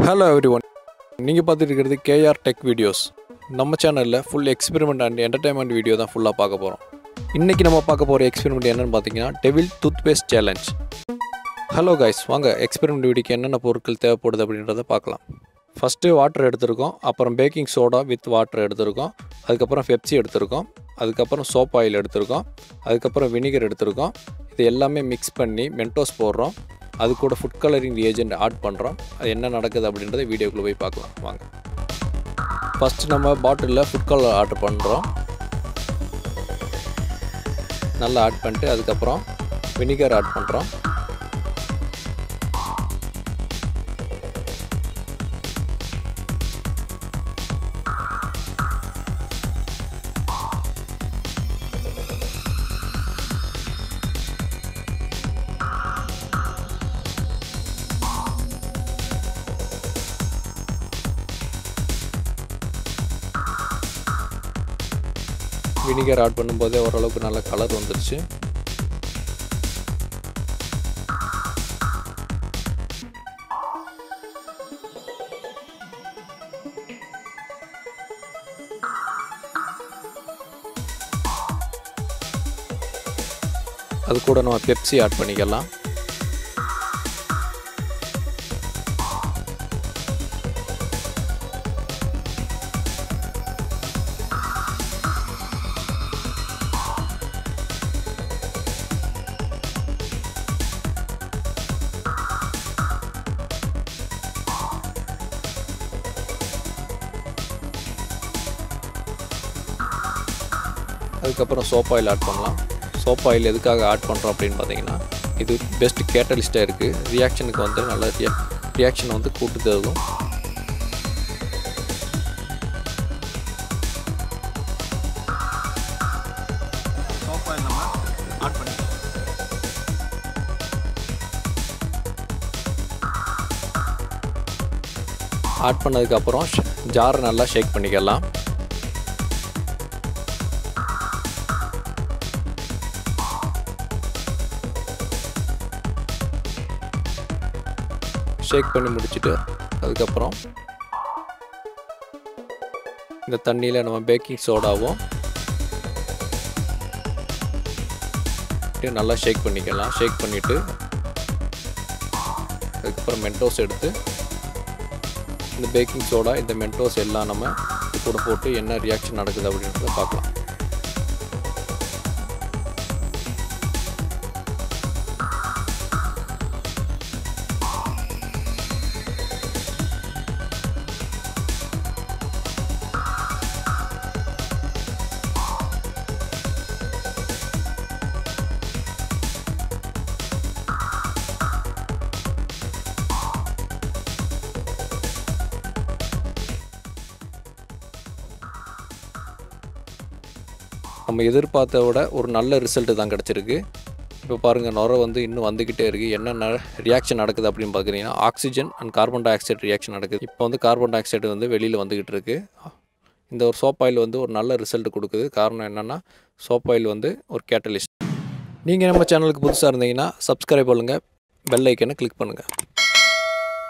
hello every one நீங்கள் பார்த்துட்டு இருக்கிறது கேஆர் டெக் வீடியோஸ் நம்ம சேனலில் full experiment and entertainment video தான் ஃபுல்லாக பார்க்க போகிறோம் இன்றைக்கி நம்ம பார்க்க போகிற எக்ஸ்பெரிமெண்ட் என்னென்னு பார்த்தீங்கன்னா devil toothpaste challenge hello guys வாங்க எக்ஸ்பெரிமெண்ட் வீடியோக்கு என்னென்ன பொருட்கள் தேவைப்படுது அப்படின்றத பார்க்கலாம் ஃபஸ்ட்டு வாட்டர் எடுத்திருக்கோம் அப்புறம் பேக்கிங் சோடா வித் வாட்டர் எடுத்திருக்கோம் அதுக்கப்புறம் பெப்சி எடுத்திருக்கோம் அதுக்கப்புறம் சோப் ஆயில் எடுத்திருக்கோம் அதுக்கப்புறம் வினிகர் எடுத்திருக்கோம் இது எல்லாமே மிக்ஸ் பண்ணி மென்டோஸ் போடுறோம் அது கூட ஃபுட் கலரிங் ஏஜென்ட் ஆட் பண்ணுறோம் அது என்ன நடக்குது அப்படின்றத வீடியோக்குள்ளே போய் பார்க்கலாம் வாங்க ஃபஸ்ட்டு நம்ம பாட்டிலில் ஃபுட் கலர் ஆர்டர் பண்ணுறோம் நல்லா ஆட் பண்ணிட்டு அதுக்கப்புறம் வினிகர் ஆட் பண்ணுறோம் வினிகர் ஆட் பண்ணும்போதே ஓரளவுக்கு நல்ல கலர் வந்துருச்சு அது கூட நம்ம பெப்சி ஆட் பண்ணிக்கலாம் அதுக்கப்புறம் சோப் ஆயில் ஆட் பண்ணலாம் சோப் ஆயில் எதுக்காக ஆட் பண்ணுறோம் அப்படின்னு பார்த்தீங்கன்னா இது பெஸ்ட் கேட்டலிஸ்ட்டாக இருக்குது ரியாக்ஷனுக்கு வந்து நல்ல ரியா ரியாக்ஷன் வந்து கூட்டு தரும் சோப் ஆயில் நம்ம ஆட் பண்ணிக்கலாம் ஆட் பண்ணதுக்கப்புறம் ஜாரை நல்லா ஷேக் பண்ணிக்கலாம் ஷேக் பண்ணி முடிச்சுட்டு அதுக்கப்புறம் இந்த தண்ணியில் நம்ம பேக்கிங் சோடாவும் நல்லா ஷேக் பண்ணிக்கலாம் ஷேக் பண்ணிவிட்டு அதுக்கப்புறம் மென்டோஸ் எடுத்து இந்த பேக்கிங் சோடா இந்த மென்டோஸ் எல்லாம் நம்ம இது கூட போட்டு என்ன ரியாக்ஷன் நடக்குது அப்படின்றத பார்க்கலாம் நம்ம எதிர்பார்த்த விட ஒரு நல்ல ரிசல்ட்டு தான் கிடச்சிருக்கு இப்போ பாருங்கள் நுர வந்து இன்னும் வந்துக்கிட்டே இருக்குது என்னென்ன ரியாக்ஷன் நடக்குது அப்படின்னு பார்க்குறீங்கன்னா oxygen and carbon dioxide reaction நடக்குது இப்போ வந்து கார்பன் டை ஆக்சைடு வந்து வெளியில் வந்துக்கிட்டு இருக்குது இந்த ஒரு சோப் ஆயில் வந்து ஒரு நல்ல ரிசல்ட் கொடுக்குது காரணம் என்னென்னா சோப் ஆயில் வந்து ஒரு கேட்டலிஸ்ட் நீங்கள் நம்ம சேனலுக்கு புதுசாக இருந்தீங்கன்னா சப்ஸ்கிரைப் பண்ணுங்கள் பெல் ஐக்கனை கிளிக் பண்ணுங்கள்